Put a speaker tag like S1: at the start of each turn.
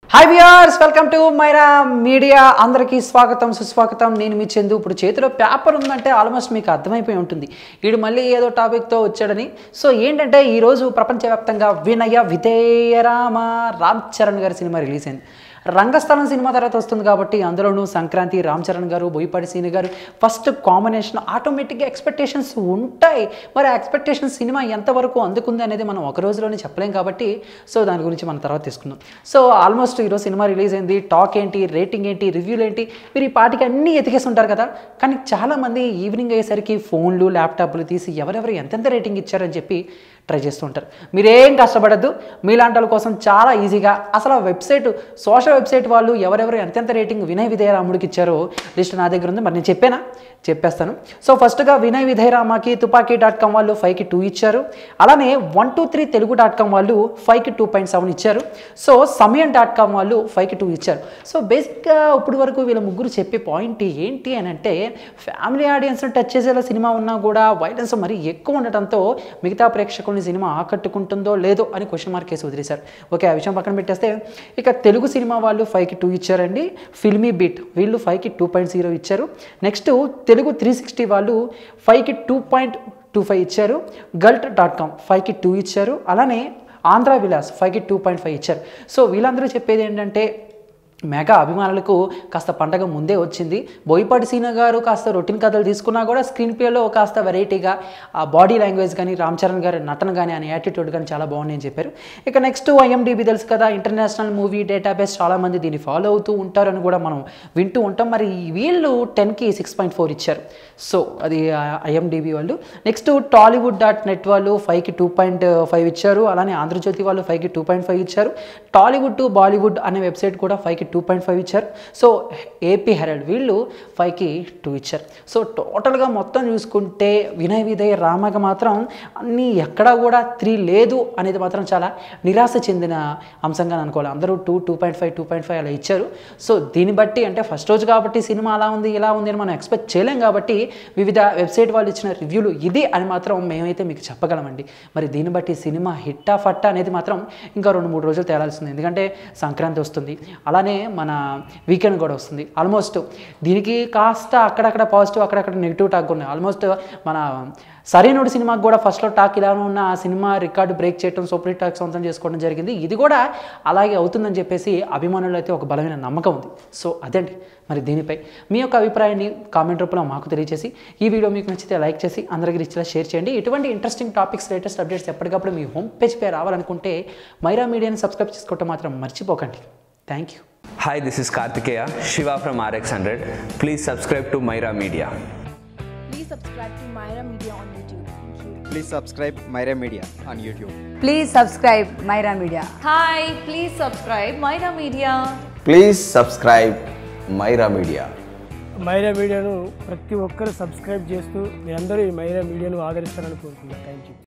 S1: Hi viewers welcome to Myra Media అందరికీ స్వాగతం సుస్వాగతం నేను మీ చందు ఇప్పుడు చేతిలో పేపర్ ఉందంటే ఆల్మోస్ట్ మీకు అర్థమైపోయి ఉంటుంది వీడు మళ్ళీ ఏదో టాపిక్తో వచ్చాడని సో ఏంటంటే ఈరోజు ప్రపంచవ్యాప్తంగా వినయ విధేయరామ రామ్ చరణ్ గారి సినిమా రిలీజ్ అయింది రంగస్థలం సినిమా తర్వాత వస్తుంది కాబట్టి అందులోనూ సంక్రాంతి రామ్ చరణ్ గారు బోయపాటి సీని గారు ఫస్ట్ కాంబినేషన్ ఆటోమేటిక్గా ఎక్స్పెక్టేషన్స్ ఉంటాయి మరి ఆ ఎక్స్పెక్టేషన్ సినిమా ఎంతవరకు అందుకుంది అనేది మనం ఒక రోజులోనే చెప్పలేం కాబట్టి సో దాని గురించి మనం తర్వాత తీసుకుందాం సో ఆల్మోస్ట్ ఈరోజు సినిమా రిలీజ్ అయింది టాక్ ఏంటి రేటింగ్ ఏంటి రివ్యూలు ఏంటి మీరు ఈ పాటికి అన్నీ ఎతికేసి ఉంటారు కదా కానీ చాలామంది ఈవినింగ్ అయ్యేసరికి ఫోన్లు ల్యాప్టాప్లు తీసి ఎవరెవరు ఎంతెంత రేటింగ్ ఇచ్చారని చెప్పి ట్రై చేస్తూ ఉంటారు మీరేం కష్టపడద్దు మీలాంటి వాళ్ళ కోసం చాలా ఈజీగా అసలు ఆ వెబ్సైట్ సోషల్ వెబ్సైట్ వాళ్ళు ఎవరెవరు ఎంతెంత రేటింగ్ వినయ్ విధేయరాముడికి ఇచ్చారో లిస్ట్ నా దగ్గర ఉంది మరి నేను చెప్పానా చెప్పేస్తాను సో ఫస్ట్గా వినయ్ విధేయరామకి తుపాకీ డాట్ కామ్ వాళ్ళు ఫైవ్కి టూ ఇచ్చారు అలానే one two three Telugu dot com వాళ్ళు ఫైవ్కి టూ పాయింట్ సెవెన్ ఇచ్చారు సో సమయం డాట్ కామ్ వాళ్ళు ఫైవ్కి టూ ఇచ్చారు సో బేసిక్గా ఇప్పుడు వరకు వీళ్ళ ముగ్గురు చెప్పే పాయింట్ ఏంటి అని అంటే ఫ్యామిలీ ఆడియన్స్ని టచ్ చేసేలా సినిమా ఉన్నా కూడా వైలెన్స్ మరీ ఎక్కువ ఉండటంతో మిగతా ప్రేక్షకుల్ని సినిమా ఆకట్టుకుంటుందో లేదో అని క్వశ్చన్ మార్క్ వేసి వదిలేశారు ఓకే ఆ విషయం పక్కన పెట్టేస్తే ఇక తెలుగు సినిమా వాళ్ళు ఫైవ్కి టూ ఇచ్చారండి ఫిల్మీ బీట్ వీళ్ళు ఫైవ్కి టూ పాయింట్ జీరో ఇచ్చారు నెక్స్ట్ తెలుగు త్రీ సిక్స్టీ వాళ్ళు ఫైవ్కి టూ పాయింట్ టూ ఫైవ్ ఇచ్చారు గల్ట్ డాట్ కామ్ ఫైవ్కి టూ ఇచ్చారు అలానే ఆంధ్ర విలాస్ ఫైవ్కి టూ పాయింట్ ఫైవ్ ఇచ్చారు సో వీళ్ళందరూ చెప్పేది ఏంటంటే మెగా అభిమానులకు కాస్త పండగ ముందే వచ్చింది బోయపాటి సీన గారు కాస్త రొటీన్ కథలు తీసుకున్నా కూడా స్క్రీన్ ప్లేలో కాస్త వెరైటీగా ఆ బాడీ లాంగ్వేజ్ కానీ రామ్ చరణ్ గారి నటన కానీ అని యాటిట్యూడ్ కానీ చాలా బాగున్నాయని చెప్పారు ఇక నెక్స్ట్ ఐఎండిబి తెలుసు కదా ఇంటర్నేషనల్ మూవీ డేటాబేస్ చాలామంది దీన్ని ఫాలో అవుతూ ఉంటారని కూడా మనం వింటూ ఉంటాం మరి వీళ్ళు టెన్కి సిక్స్ పాయింట్ ఫోర్ ఇచ్చారు సో అది ఐఎండిబి వాళ్ళు నెక్స్ట్ టాలీవుడ్ డాట్ నెట్ వాళ్ళు ఫైవ్కి టూ పాయింట్ ఫైవ్ ఇచ్చారు అలానే ఆంధ్రజ్యోతి వాళ్ళు ఫైవ్కి టూ పాయింట్ ఫైవ్ ఇచ్చారు టాలీవుడ్ టు బాలీవుడ్ అనే వెబ్సైట్ కూడా ఫైవ్కి టూ పాయింట్ ఫైవ్ ఇచ్చారు సో ఏపీ హెరల్డ్ వీళ్ళు ఫైవ్కి టూ ఇచ్చారు సో టోటల్గా మొత్తం చూసుకుంటే వినయ్ విధేయ రామగా మాత్రం అన్నీ ఎక్కడా కూడా త్రీ లేదు అనేది మాత్రం చాలా నిరాశ చెందిన అంశంగా అనుకోవాలి అందరూ two two point five two point five అలా ఇచ్చారు సో దీన్ని బట్టి అంటే ఫస్ట్ రోజు కాబట్టి సినిమా అలా ఉంది ఇలా ఉంది అని మనం ఎక్స్పెక్ట్ చేయలేం కాబట్టి వివిధ వెబ్సైట్ వాళ్ళు ఇచ్చిన రివ్యూలు ఇది అని మాత్రం మేమైతే మీకు చెప్పగలమండి మరి దీన్ని బట్టి సినిమా హిట్టా ఫట్టా అనేది మాత్రం ఇంకా రెండు మూడు రోజులు తేలాల్సింది ఎందుకంటే సంక్రాంతి వస్తుంది అలానే మన వీకెండ్ కూడా వస్తుంది ఆల్మోస్ట్ దీనికి కాస్త అక్కడక్కడ పాజిటివ్ అక్కడక్కడ నెగిటివ్ టాక్ ఉన్నాయి ఆల్మోస్ట్ మన సరైనడు సినిమాకి కూడా ఫస్ట్లో టాక్ ఇలా ఉన్న ఆ సినిమా రికార్డు బ్రేక్ చేయడం సూపర్ హిట్ టాక్ సొంతం చేసుకోవడం జరిగింది ఇది కూడా అలాగే అవుతుందని చెప్పేసి అభిమానులు అయితే ఒక బలమైన నమ్మకం ఉంది సో అదండి మరి దీనిపై మీ యొక్క అభిప్రాయాన్ని కామెంట్ రూపంలో మాకు తెలియజేసి ఈ వీడియో మీకు నచ్చితే లైక్ చేసి అందరికీ రిచ్లా షేర్ చేయండి ఇటువంటి ఇంట్రెస్టింగ్ టాపిక్స్ లేటెస్ట్ అప్డేట్స్ ఎప్పటికప్పుడు మీ హోమ్ పేజ్ పై రావాలనుకుంటే మైరా మీడియాని సబ్స్క్రైబ్ చేసుకోవటం మాత్రం మర్చిపోకండి thank you
S2: Hi, this is Kartikeya, Shiva from RX100. Please subscribe to Myra Media.
S3: Please subscribe to Myra Media on YouTube. Thank you.
S4: Please subscribe Myra Media on YouTube.
S5: Please subscribe Myra Media.
S3: Hi, please subscribe Myra Media.
S6: Please subscribe Myra Media
S7: Myra మీడియాను ప్రతి ఒక్కరు subscribe చేస్తూ మీరందరూ ఈ మైరా మీడియాను ఆదరిస్తారని కోరుకుంటున్నాను thank you